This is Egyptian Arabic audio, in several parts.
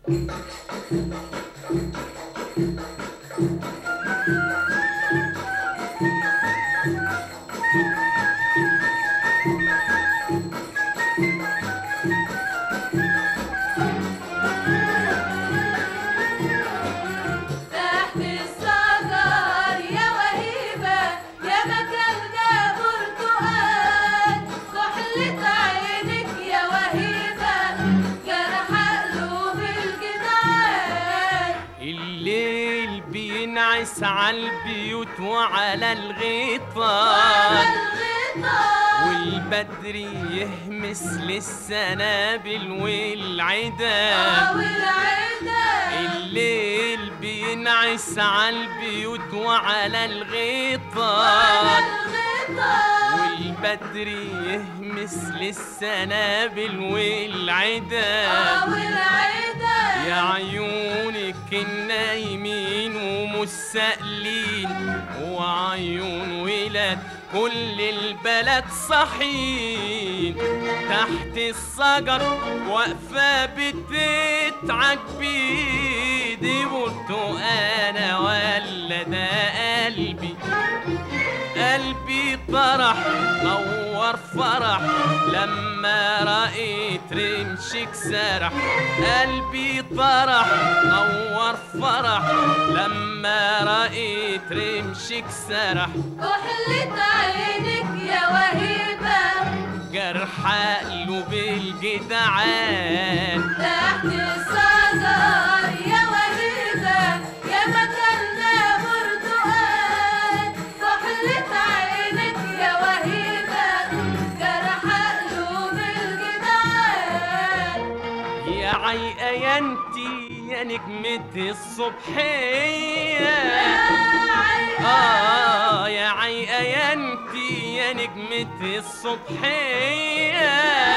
تحت الشجر يا وهيبة يا مكاننا برتقال كحلة عينك يا وهيبة جرح قلوب الجدعان الليل بينعس على البيوت وعلى على الغيطان الغطاء والبدر يهمس للسنابل والعداد أو العداد الليل بينعس على البيوت وعلى على الغيطان الغطاء والبدر يهمس للسنابل والعداد أو العداد يا عيونك النايمين ومستقلين وعيون ولاد كل البلد صحين تحت الشجر واقفة بتتعجبي دي برتقانة ولا ده قلبي قلبي طرح نور فرح لما رأيت رمشك سرح قلبي طرح نور فرح لما رأيت رمشك سرح كحلة عينك يا وهيبة جرح قلوب الجدعان تحت الشجر يا وهيبة يا مكاننا برتقال كحلة عينك يا وهيبة جرح قلوب الجدعان يا عيقة يا انتي يا نجمة الصبحية آه يا عيقة يا انتي يا نجمة الصبحية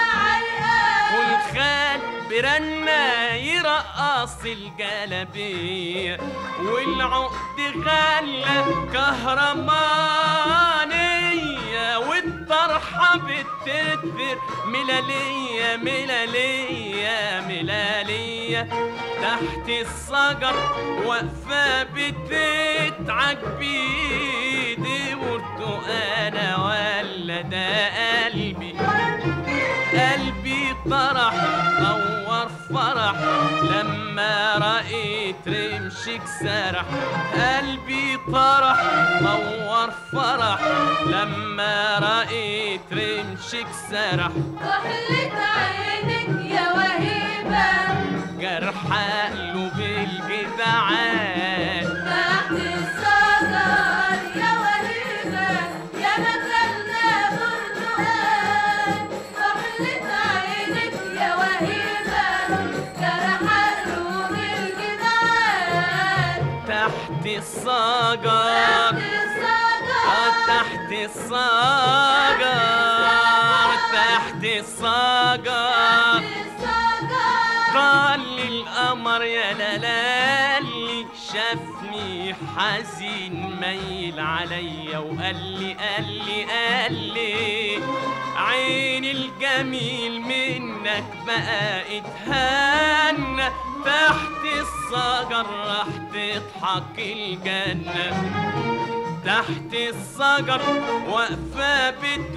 والخال برنا يرقص الجلبية والعقد غلة كهرمانية والطرحة بتدبر ملالية ملالية ملالية تحت الشجر واقفة بتتعجبي دي برتقانة ولا ده قلبي قلبي طرح نور فرح لما رأيت رمشك سرح قلبي طرح نور فرح لما رأيت رمشك سرح كحلة عينك يا وهيبة جرح قلوب الجدعان تحت الشجر يا وهيبة يا مكاننا برتقال كحلة عينك يا وهيبة جرح قلوب الجدعان تحت الشجر تحت آه، الشجر تحت الشجر تحت الشجر الشجر طال القمر يا لالي شافني حزين ميل عليا وقال لي قال لي قال لي عين الجميل منك بقى اتهنى تحت الشجر راح تضحك الجنه تحت الشجر واقفة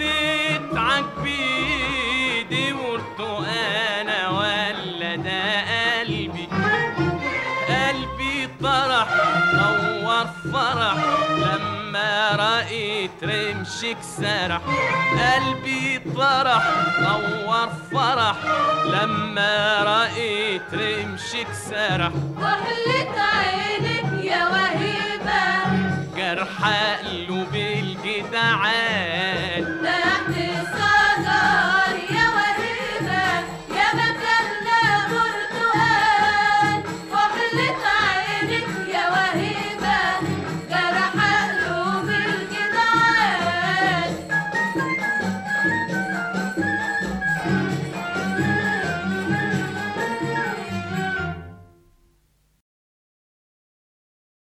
بتتعجبي دي برتقانة ولا ده قلبي قلبي طرح نور فرح لما رأيت رمشك سرح قلبي طرح نور فرح لما رأيت رمشك سرح كحلة عينك يا وهيبة جرح قلوب الجدعان